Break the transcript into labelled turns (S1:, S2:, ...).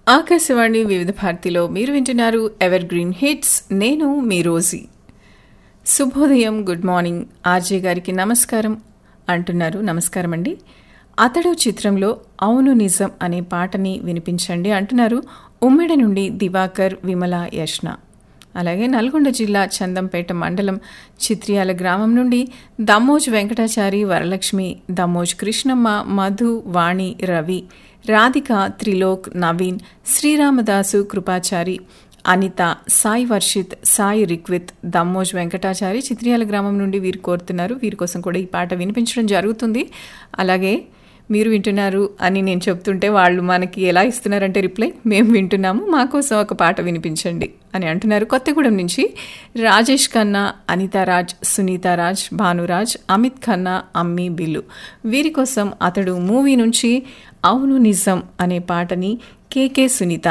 S1: ఆకాశవాణి వివిధ భారతిలో మీరు వింటున్నారు ఎవర్ గ్రీన్ హిట్స్ నేను మీ రోజీ శుభోదయం గుడ్ మార్నింగ్ ఆర్జే గారికి నమస్కారం అంటున్నారు నమస్కారం అండి అతడు చిత్రంలో అవును నిజం అనే పాటని వినిపించండి అంటున్నారు ఉమ్మెడ నుండి దివాకర్ విమల యష్ణ అలాగే నల్గొండ జిల్లా చందంపేట మండలం చిత్రియాల గ్రామం నుండి దమ్మోజ్ వెంకటాచారి వరలక్ష్మి దమ్మోజ్ కృష్ణమ్మ మధు వాణి రవి రాధిక త్రిలోక్ నవీన్ శ్రీరామదాసు కృపాచారి అనిత సాయి వర్షిత్ సాయి రిక్విత్ దమ్మోజ్ వెంకటాచారి చిత్రియాల గ్రామం నుండి వీరు కోరుతున్నారు వీరి కోసం కూడా ఈ పాట వినిపించడం జరుగుతుంది అలాగే మీరు వింటున్నారు అని నేను చెప్తుంటే వాళ్ళు మనకి ఎలా ఇస్తున్నారంటే రిప్లై మేము వింటున్నాము మా కోసం ఒక పాట వినిపించండి అని అంటున్నారు కొత్తగూడెం నుంచి రాజేష్ ఖన్నా అనితారాజ్ సునీతారాజ్ భానురాజ్ అమిత్ ఖన్నా అమ్మి బిల్లు వీరి కోసం అతడు మూవీ నుంచి అవును నిజం అనే పాటని కేకే సునీత